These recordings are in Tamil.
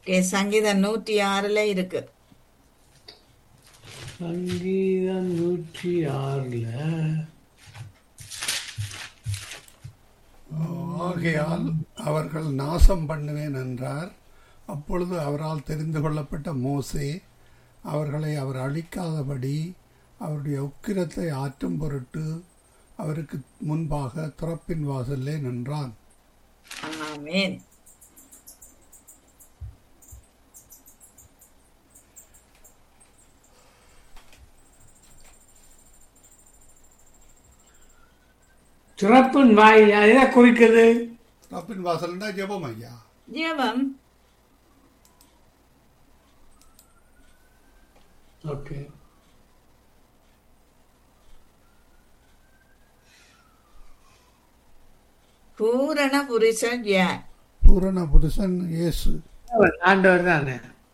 ஓகே சங்கீதம் நூற்றி ஆறுல இருக்கு சங்கீதம் நூற்றி ஆறுல ஆகையால் அவர்கள் நாசம் பண்ணுவேன் என்றார் அப்பொழுது அவரால் தெரிந்து கொள்ளப்பட்ட மோசே அவர்களை அவர் அழிக்காதபடி அவருடைய உக்கிரத்தை ஆற்றும் பொருட்டு அவருக்கு முன்பாக துறப்பின் வாசல்லே நின்றான் ஆமேன் திறப்பின் வாயில் எதை குறிக்குது துறப்பின் வாசல்னா ஜெபம் ஐயா ஜெபம் ஓகே பூரண புருஷன் யார் பூரண புருஷன் இயேசு தேவன், ஆண்டவர் தானே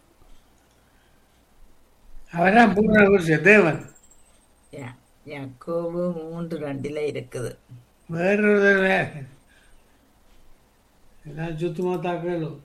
அவர்தான் பூர்ண புருஷன் தேவன் யா- யாக்கோபு மூன்று ரெண்டுல இருக்குது வேறொரு வேற எல்லாம் சுத்தமா தாக்கலும்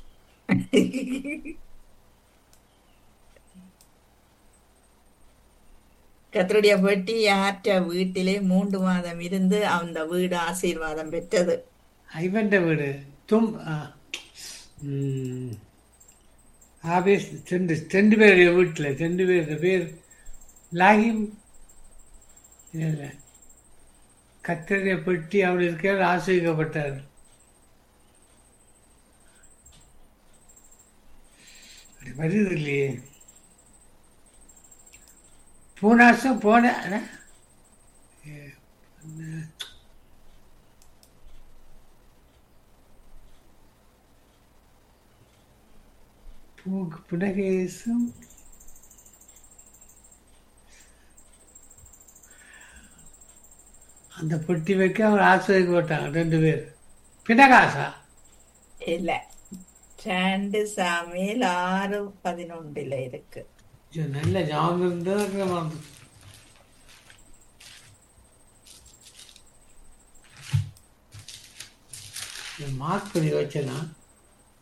கத்தருடைய பெட்டி யாற்ற வீட்டிலே மூன்று மாதம் இருந்து அந்த வீடு ஆசீர்வாதம் பெற்றது ஐவன்ட வீடு தும் ஆ. ம். ஆபீஸ் ரெண்டு ரெண்டு பேருடைய வீட்டில் ரெண்டு பேர் பேர் லாகிம் இல்லை கத்தருடைய பெட்டி அவர் இருக்கிற ஆசிரியப்பட்டார் அப்படி வருது இல்லையே பூனாசம் போன அட. ஏ, என்ன? பூக்கு புனகேசம் அந்த பொட்டி வைக்க அவர் ஆசிரியர் போட்டாங்க ரெண்டு பேர் பினகாசா இல்ல ரெண்டு சாமியில் ஆறு பதினொன்றுல இருக்கு ஐயோ, நல்ல ஞாபகம் இருந்தால் மறந்து மார்க் பண்ணி வச்சேன்னா